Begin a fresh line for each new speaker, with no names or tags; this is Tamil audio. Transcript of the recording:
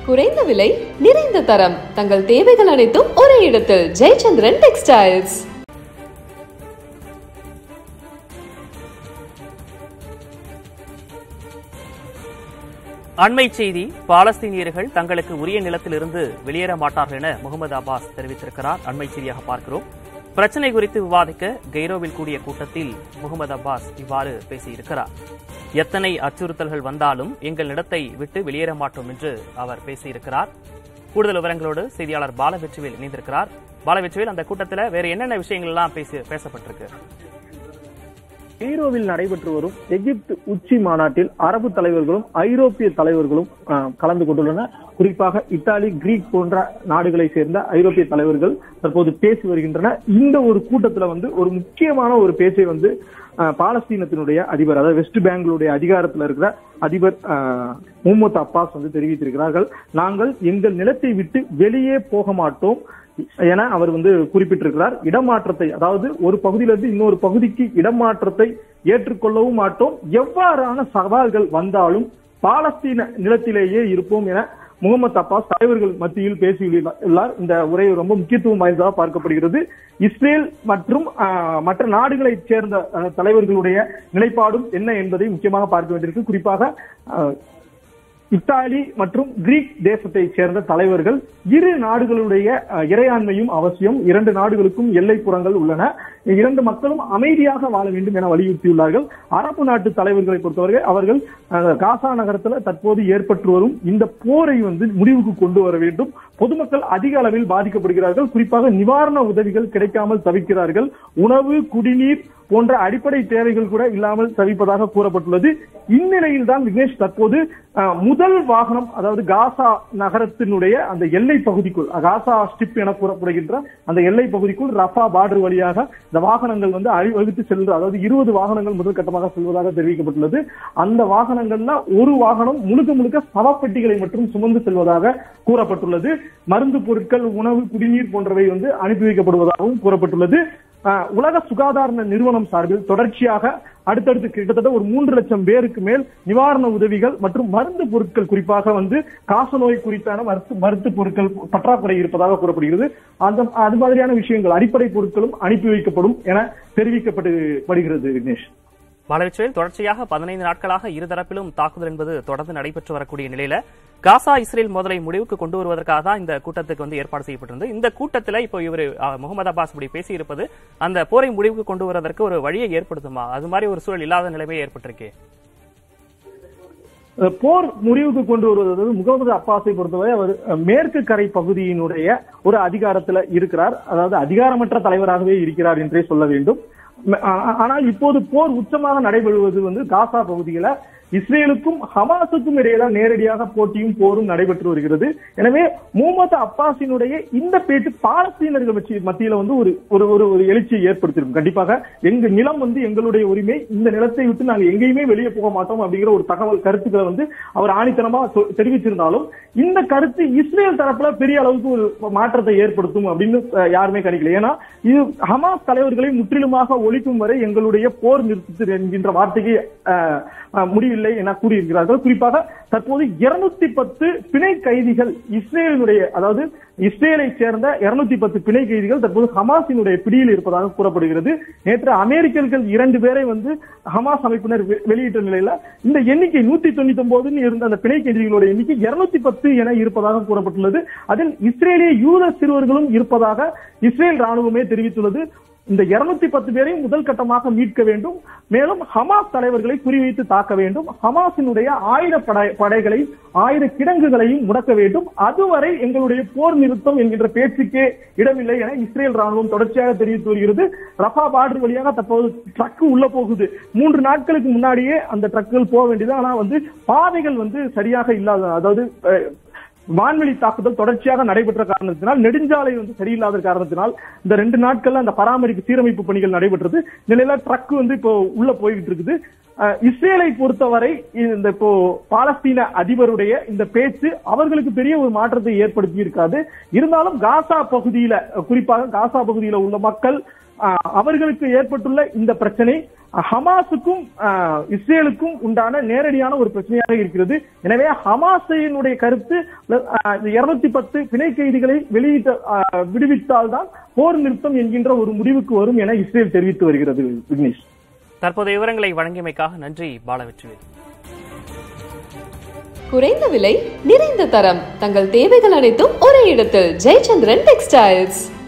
குறைந்த விலை நிறைந்த தரம் தங்கள் தேவைகள் அனைத்தும் ஒரே இடத்தில் ஜெயச்சந்திரன் டெக்ஸ்டைல்ஸ்
அண்மை செய்தி பாலஸ்தீனியர்கள் தங்களுக்கு உரிய நிலத்திலிருந்து வெளியேற மாட்டார்கள் என முகமது அப்பாஸ் தெரிவித்திருக்கிறார் அண்மை செய்தியாக பார்க்கிறோம் பிரச்சனை குறித்து விவாதிக்க கெய்ரோவில் கூடிய கூட்டத்தில் முகமது அப்பாஸ் இவ்வாறு பேசியிருக்கிறார் எத்தனை அச்சுறுத்தல்கள் வந்தாலும் எங்கள் நிலத்தை விட்டு வெளியேற மாட்டோம் என்று அவர் பேசியிருக்கிறார் கூடுதல் விவரங்களோடு செய்தியாளர் பாலவெற்றிவேல் இணைந்திருக்கிறார் பாலவெற்றிவேல் அந்த கூட்டத்தில் வேற என்னென்ன விஷயங்கள் எல்லாம் பேசி பேசப்பட்டிருக்கு
கெய்ரோவில் நடைபெற்று வரும் எகிப்து உச்சி மாநாட்டில் அரபு தலைவர்களும் ஐரோப்பிய தலைவர்களும் அஹ், கலந்து கொண்டுள்ளனர் குறிப்பாக இத்தாலி கிரீக் போன்ற நாடுகளை சேர்ந்த ஐரோப்பிய தலைவர்கள் தற்போது பேசி வருகின்றனர் இந்த ஒரு கூட்டத்துல வந்து ஒரு முக்கியமான ஒரு பேச்சை வந்து அஹ், பாலஸ்தீனத்தினுடைய அதிபர் அதாவது வெஸ்ட் பேங்களுடைய அதிகாரத்தில் இருக்கிற அதிபர் அஹ், முகமது அப்பாஸ் வந்து தெரிவித்திருக்கிறார்கள் நாங்கள் எங்கள் நிலத்தை விட்டு வெளியே போக மாட்டோம் என அவர் வந்து குறிப்பிட்டிருக்கிறார் இடமாற்றத்தை அதாவது ஒரு பகுதியிலிருந்து இன்னொரு பகுதிக்கு இடமாற்றத்தை ஏற்றுக்கொள்ளவும் மாட்டோம் எவ்வாறான சவால்கள் வந்தாலும் பாலஸ்தீன நிலத்திலேயே இருப்போம் என முகமது அப்பாஸ் தலைவர்கள் மத்தியில் பேசியுள்ளார் இந்த உரை ரொம்ப முக்கியத்துவம் வாய்ந்ததாக பார்க்கப்படுகிறது இஸ்ரேல் மற்றும் ஆஹ், மற்ற நாடுகளைச் சேர்ந்த ஆஹ், தலைவர்களுடைய நிலைப்பாடும் என்ன என்பதை முக்கியமாக பார்க்க வேண்டியிருக்கு குறிப்பாக ஆஹ், இத்தாலி மற்றும் கிரீக் தேசத்தைச் சேர்ந்த தலைவர்கள் இரு நாடுகளுடைய அஹ், இறையாண்மையும் அவசியம் இரண்டு நாடுகளுக்கும் எல்லைப்புறங்கள் உள்ளன இரண்டு மக்களும் அமைதியாக வாழ வேண்டும் என வலியுறுத்தியுள்ளார்கள் அரபு நாட்டு தலைவர்களை பொறுத்தவரை அவர்கள் அஹ், காசா நகரத்துல தற்போது ஏற்பட்டு வரும் இந்த போரை வந்து முடிவுக்கு கொண்டு வர வேண்டும் பொதுமக்கள் அதிக அளவில் பாதிக்கப்படுகிறார்கள் குறிப்பாக நிவாரண உதவிகள் கிடைக்காமல் தவிக்கிறார்கள் உணவு குடிநீர் போன்ற அடிப்படை தேவைகள் கூட இல்லாமல் தவிப்பதாக கூறப்பட்டுள்ளது இந்நிலையில் தான் விக்னேஷ் தற்போது அஹ், முதல் வாகனம் அதாவது காசா நகரத்தினுடைய அந்த எல்லை பகுதிக்குள் அஹ், காசா ஸ்டிப் என கூறப்படுகின்ற அந்த எல்லை பகுதிக்குள் ரஃபா பார்டர் வழியாக இந்த வாகனங்கள் வந்து அழிவகுத்து செல்வது அதாவது இருபது வாகனங்கள் முதல் கட்டமாக செல்வதாக தெரிவிக்கப்பட்டுள்ளது அந்த வாகனங்கள்ல ஒரு வாகனம் முழுக்க முழுக்க சவப்பெட்டிகளை மட்டும் சுமந்து செல்வதாக கூறப்பட்டுள்ளது மருந்து பொருட்கள் உணவு குடிநீர் போன்றவை வந்து அனுப்பி வைக்கப்படுவதாகவும் கூறப்பட்டுள்ளது அஹ், உலக சுகாதார நிறுவனம் சார்பில் தொடர்ச்சியாக அடுத்தடுத்து கிட்டத்தட்ட ஒரு மூன்று லட்சம் பேருக்கு மேல் நிவாரண உதவிகள் மற்றும் மருந்து பொருட்கள் குறிப்பாக வந்து காசநோய் குறித்தான மருத்து மருத்து பொருட்கள் பற்றாக்குறை இருப்பதாக கூறப்படுகிறது அந்த அது மாதிரியான விஷயங்கள் அடிப்படை பொருட்களும் அனுப்பி வைக்கப்படும் என தெரிவிக்கப்பட்டு வருகிறது விக்னேஷ்
பாலவெற்றிவேல் தொடர்ச்சியாக பதினைந்து நாட்களாக இருதரப்பிலும் தாக்குதல் என்பது தொடர்ந்து நடைபெற்று வரக்கூடிய நிலையில காசா இஸ்ரேல் மோதலை முடிவுக்கு கொண்டு வருவதற்காக தான் இந்த கூட்டத்துக்கு வந்து ஏற்பாடு செய்யப்பட்டிருந்தது இந்த கூட்டத்தில் இப்போ இவர் முகமது அப்பாஸ் இப்படி பேசியிருப்பது அந்த போரை முடிவுக்கு கொண்டு வருவதற்கு ஒரு வழியை ஏற்படுத்துமா அது மாதிரி ஒரு சூழல் இல்லாத நிலைமை ஏற்பட்டிருக்கே
அஹ் போர் முடிவுக்கு கொண்டு வருவது அதாவது முகமது அப்பாஸை பொறுத்தவரை அவர் அஹ், மேற்கு கரை பகுதியினுடைய ஒரு அதிகாரத்துல இருக்கிறார் அதாவது அதிகாரமற்ற தலைவராகவே இருக்கிறார் என்றே சொல்ல வேண்டும் ம- ஆ- ஆனால் இப்போது போர் உச்சமாக நடைபெறுவது வந்து காசா பகுதியில இஸ்ரேலுக்கும் ஹமாஸுக்கும் இடையேதான் நேரடியாக போட்டியும் போரும் நடைபெற்று வருகிறது எனவே முகமது அப்பாஸினுடைய இந்த பேச்சு பாலஸ்தீனர்கள் வச்சு மத்தியில வந்து ஒரு ஒரு ஒரு ஒரு எழுச்சியை ஏற்படுத்தியிருக்கும் கண்டிப்பாக எங்க நிலம் வந்து எங்களுடைய உரிமை இந்த நிலத்தை விட்டு நாங்க எங்கேயுமே வெளியே போக மாட்டோம் அப்படிங்கிற ஒரு தகவல் கருத்துக்களை வந்து அவர் ஆணித்தனமா சொ- தெரிவிச்சிருந்தாலும் இந்த கருத்து இஸ்ரேல் தரப்புல பெரிய அளவுக்கு ஒரு மாற்றத்தை ஏற்படுத்தும் அப்படின்னு அஹ், யாருமே கணிக்கல ஏன்னா இது ஹமாஸ் தலைவர்களை முற்றிலுமாக ஒழிக்கும் வரை எங்களுடைய போர் நிறுத்தத்தில் என்கின்ற வார்த்தைக்கு அஹ், அஹ், முடிவில்லை என கூறியிருக்கிறார்கள் குறிப்பாக தற்போது இருநூத்தி பத்து பிணை கைதிகள் இஸ்ரேலினுடைய அதாவது இஸ்ரேலை சேர்ந்த இருநூத்தி பத்து பிணை கைதிகள் தற்போது ஹமாஸினுடைய பிடியில் இருப்பதாக கூறப்படுகிறது நேற்று அமெரிக்கர்கள் இரண்டு பேரை வந்து ஹமாஸ் அமைப்பினர் வெ- வெளியிட்ட நிலையில இந்த எண்ணிக்கை நூத்தி தொண்ணூத்தி ஒன்பதுன்னு இருந்த அந்த பிணை கைதிகளோட எண்ணிக்கை இருநூத்தி பத்து என இருப்பதாக கூறப்பட்டுள்ளது அதில் இஸ்ரேலிய யூத சிறுவர்களும் இருப்பதாக இஸ்ரேல் ராணுவமே தெரிவித்துள்ளது இந்த இருநூத்தி பத்து பேரையும் முதல் கட்டமாக மீட்க வேண்டும் மேலும் ஹமாஸ் தலைவர்களை குறிவைத்து தாக்க வேண்டும் ஹமாஸினுடைய ஆயுத படை படைகளை ஆயுத கிடங்குகளையும் முடக்க வேண்டும் அதுவரை எங்களுடைய போர் நிறுத்தம் என்கின்ற பேச்சுக்கே இடமில்லை என இஸ்ரேல் ராணுவம் தொடர்ச்சியாக தெரிவித்து வருகிறது ரஃபா பார்டர் வழியாக தற்போது ட்ரக் உள்ள போகுது மூன்று நாட்களுக்கு முன்னாடியே அந்த ட்ரக்குகள் போக வேண்டியது ஆனா வந்து பாதைகள் வந்து சரியாக இல்லாத அதாவது அஹ், வான்வெளி தாக்குதல் தொடர்ச்சியாக நடைபெற்ற காரணத்தினால் நெடுஞ்சாலை வந்து சரியில்லாத காரணத்தினால் இந்த ரெண்டு நாட்கள்ல அந்த பராமரிப்பு சீரமைப்பு பணிகள் நடைபெற்றது நிலையில ட்ரக் வந்து இப்போ உள்ள போய்கிட்டு இருக்குது அஹ், இஸ்ரேலை பொறுத்தவரை இந்த இப்போ பாலஸ்தீன அதிபருடைய இந்த பேச்சு அவர்களுக்கு பெரிய ஒரு மாற்றத்தை ஏற்படுத்தி இருக்காது இருந்தாலும் காசா பகுதியில அஹ், குறிப்பாக காசா பகுதியில உள்ள மக்கள் ஆஹ், அவர்களுக்கு ஏற்பட்டுள்ள இந்த பிரச்சனை அஹ், ஹமாஸுக்கும் ஆஹ், இஸ்ரேலுக்கும் உண்டான நேரடியான ஒரு பிரச்சனையாக இருக்கிறது எனவே ஹமாஸினுடைய கருத்து இருநூத்தி பத்து பிணை கைதிகளை வெளியிட்ட ஆஹ், விடுவித்தால்தான் போர் நிறுத்தம் என்கின்ற ஒரு முடிவுக்கு வரும் என இஸ்ரேல் தெரிவித்து வருகிறது விக்னேஷ்
தற்போதைய விவரங்களை வழங்கியமைக்காக நன்றி பாலவெற்றிவேல்
குறைந்த விலை நிறைந்த தரம் தங்கள் தேவைகள் அனைத்தும் ஒரே இடத்தில் ஜெயச்சந்திரன் டெக்ஸ்டைல்ஸ்